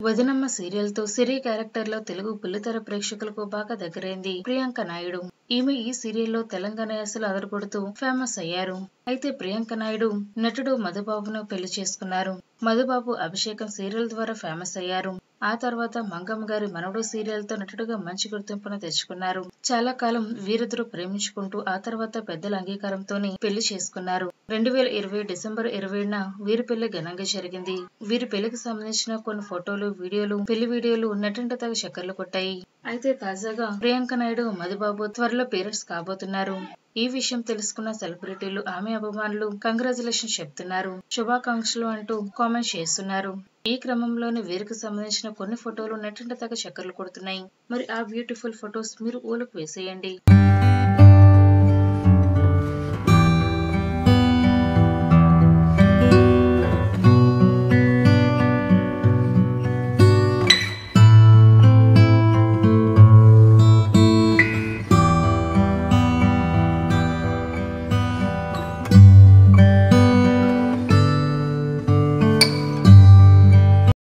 వదినమ్మ సీరియల్ తో సిరి క్యారెక్టర్ లో తెలుగు బుల్లితెర ప్రేక్షకులకు బాగా దగ్గరైంది ప్రియాంక నాయుడు ఈమె ఈ సీరియల్లో తెలంగాణ యాసలు అదరగొడుతూ ఫేమస్ అయ్యారు అయితే ప్రియాంక నాయుడు నటుడు మధుబాబును పెళ్లి చేసుకున్నారు మధుబాబు అభిషేకం సీరియల్ ద్వారా ఫేమస్ అయ్యారు ఆ తర్వాత మంగమ్మ గారి మనవడు సీరియల్ తో నటుడుగా మంచి గుర్తింపును తెచ్చుకున్నారు చాలా కాలం వీరిద్దరూ ప్రేమించుకుంటూ ఆ తర్వాత పెద్దల అంగీకారంతోనే పెళ్లి చేసుకున్నారు రెండు వేల ఇరవై డిసెంబర్ ఇరవైన వీరి పెళ్లి ఘనంగా జరిగింది వీరి పెళ్లికి సంబంధించిన కొన్ని ఫోటోలు వీడియోలు పెళ్లి వీడియోలు నటంట తగ చక్కర్లు కొట్టాయి అయితే తాజాగా ప్రియాంక నాయుడు మధుబాబు త్వరలో పేరెంట్స్ కాబోతున్నారు ఈ విషయం తెలుసుకున్న సెలబ్రిటీలు ఆమె అభిమానులు కంగ్రాచులేషన్ చెప్తున్నారు శుభాకాంక్షలు అంటూ కామెంట్ చేస్తున్నారు ఈ క్రమంలోనే వీరికి సంబంధించిన కొన్ని ఫోటోలు నెట్టింట తగ్గ చక్కర్లు కొడుతున్నాయి మరి ఆ బ్యూటిఫుల్ ఫొటోస్ మీరు ఊలకు వేసేయండి